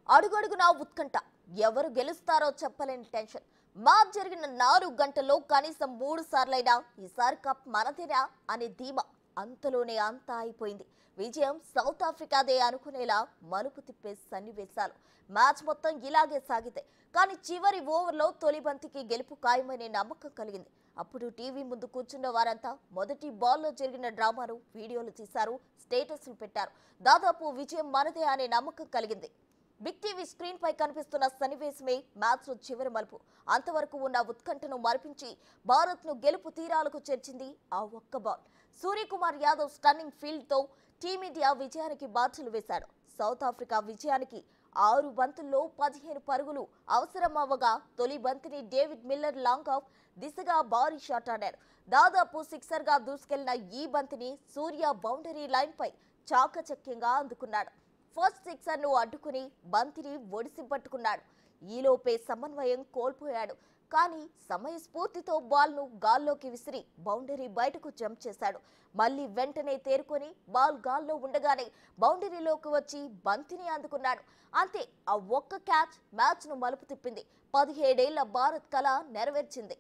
అడుగడుగునా ఉత్కంఠ ఎవరు గెలుస్తారో చెప్పలేని టెన్షన్ మ్యాచ్ జరిగిన నాలుగు గంటల్లో కనీసం మూడు సార్లైనా ఈసారి కప్ మనదేనా అనే ధీమా అంతలోనే అంతా అయిపోయింది విజయం సౌత్ ఆఫ్రికాదే అనుకునేలా మలుపు తిప్పే సన్నివేశాలు మ్యాచ్ మొత్తం ఇలాగే సాగితే కానీ చివరి ఓవర్లో తొలి బంతికి గెలుపు ఖాయమనే నమ్మకం కలిగింది అప్పుడు టీవీ ముందు కూర్చున్న వారంతా మొదటి బాల్లో జరిగిన డ్రామాను వీడియోలు తీశారు స్టేటస్లు పెట్టారు దాదాపు విజయం మనదే అనే నమ్మకం కలిగింది బిగ్ టీవీ స్క్రీన్ పై కనిపిస్తున్న సన్నివేశమే మ్యాచ్ చివరి మలుపు అంతవరకు ఉన్న ఉత్కంఠను మరిపించి భారత్ ను గెలుపు తీరాలకు చేర్చింది ఆ ఒక్క ball Suryakumar Yadav stunning field తో టీమిండియా విజయానికి బాధ్యులు వేశాడు సౌత్ ఆఫ్రికా విజయానికి ఆరు బంతుల్లో పదిహేను పరుగులు అవసరం అవ్వగా తొలి బంతిని డేవిడ్ మిల్లర్ లాంగ్ ఆఫ్ దిశగా భారీ షాట్ ఆడాడు దాదాపు సిక్సర్ గా దూసుకెళ్లిన ఈ బంతిని సూర్య బౌండరీ లైన్ పై చాకచక్యంగా అందుకున్నాడు ఫస్ట్ సిక్సర్ ను అడ్డుకుని బంతిని ఒడిసి పట్టుకున్నాడు ఈలోపే సమన్వయం కోల్పోయాడు కానీ సమయస్ఫూర్తితో బాల్ ను గాల్లోకి విసిరి బౌండరీ బయటకు జంప్ చేశాడు మళ్ళీ వెంటనే తేరుకొని బాల్ గాల్లో ఉండగానే బౌండరీలోకి వచ్చి బంతిని అందుకున్నాడు అంతే ఆ ఒక్క క్యాచ్ మ్యాచ్ ను మలుపు తిప్పింది పదిహేడేళ్ల భారత్ కళ నెరవేర్చింది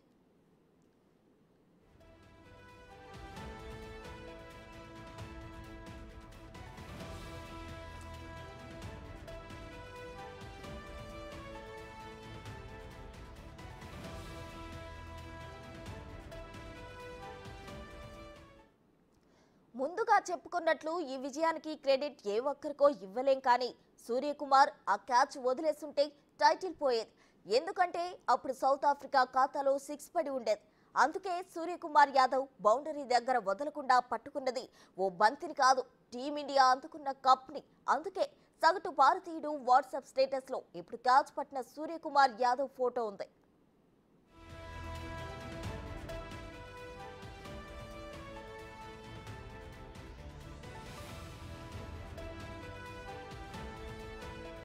ముందుగా చెప్పుకున్నట్లు ఈ విజయానికి క్రెడిట్ ఏ ఒక్కరికో ఇవ్వలేం కానీ సూర్యకుమార్ ఆ క్యాచ్ వదిలేస్తుంటే టైటిల్ పోయేది ఎందుకంటే అప్పుడు సౌత్ ఆఫ్రికా ఖాతాలో సిక్స్ పడి ఉండేది అందుకే సూర్యకుమార్ యాదవ్ బౌండరీ దగ్గర వదలకుండా పట్టుకున్నది ఓ బంతిని కాదు టీమిండియా అందుకున్న కప్ని అందుకే సగటు భారతీయుడు వాట్సాప్ స్టేటస్లో ఇప్పుడు క్యాచ్ పట్టిన సూర్యకుమార్ యాదవ్ ఫోటో ఉంది